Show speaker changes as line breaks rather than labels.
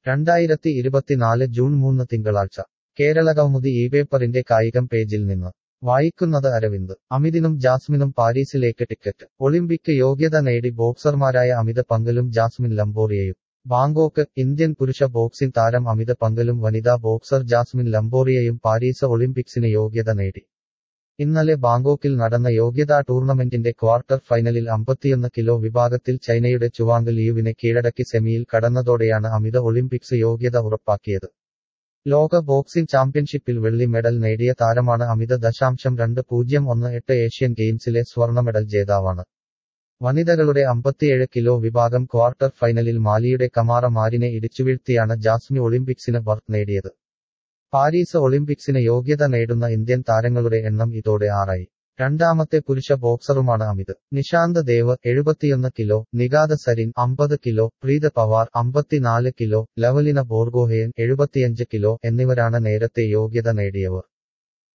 രണ്ടായിരത്തി ഇരുപത്തിനാല് ജൂൺ മൂന്ന് തിങ്കളാഴ്ച കേരള കൗമുദി ഈ പേപ്പറിന്റെ കായികം പേജിൽ നിന്ന് വായിക്കുന്നത് അരവിന്ദ് അമിതിനും ജാസ്മിനും പാരീസിലേക്ക് ടിക്കറ്റ് ഒളിമ്പിക് യോഗ്യത നേടി ബോക്സർമാരായ അമിത് പങ്കലും ജാസ്മിൻ ലംബോറിയയും ബാങ്കോക്ക് ഇന്ത്യൻ പുരുഷ ബോക്സിംഗ് താരം അമിത് പങ്കലും വനിതാ ബോക്സർ ജാസ്മിൻ ലംബോറിയയും പാരീസ് ഒളിമ്പിക്സിന് യോഗ്യത നേടി ഇന്നലെ ബാങ്കോക്കിൽ നടന്ന യോഗ്യതാ ടൂർണമെന്റിന്റെ ക്വാർട്ടർ ഫൈനലിൽ അമ്പത്തിയൊന്ന് കിലോ വിഭാഗത്തിൽ ചൈനയുടെ ചുവാങ് ലിയുവിനെ കീഴടക്കി സെമിയിൽ കടന്നതോടെയാണ് അമിത ഒളിമ്പിക്സ് യോഗ്യത ഉറപ്പാക്കിയത് ലോക ബോക്സിംഗ് ചാമ്പ്യൻഷിപ്പിൽ വെള്ളി മെഡൽ നേടിയ താരമാണ് അമിത ദശാംശം രണ്ട് പൂജ്യം ഒന്ന് എട്ട് ഏഷ്യൻ ഗെയിംസിലെ സ്വർണ്ണ മെഡൽ ജേതാവാണ് വനിതകളുടെ അമ്പത്തിയേഴ് കിലോ വിഭാഗം ക്വാർട്ടർ ഫൈനലിൽ മാലിയുടെ കമാറ മാരിനെ ഇടിച്ചുവീഴ്ത്തിയാണ് ജാസ്മി ഒളിമ്പിക്സിന് ബർത്ത് നേടിയത് പാരീസ് ഒളിമ്പിക്സിന് യോഗ്യത നേടുന്ന ഇന്ത്യൻ താരങ്ങളുടെ എണ്ണം ഇതോടെ ആറായി രണ്ടാമത്തെ പുരുഷ ബോക്സറുമാണ് അമിത് നിശാന്ത് ദേവ് എഴുപത്തിയൊന്ന് കിലോ നിഗാദ സരിൻ അമ്പത് കിലോ പ്രീത പവാർ അമ്പത്തിനാല് കിലോ ലവലിന ബോർഗോഹെയൻ എഴുപത്തിയഞ്ച് കിലോ എന്നിവരാണ് നേരത്തെ യോഗ്യത നേടിയവർ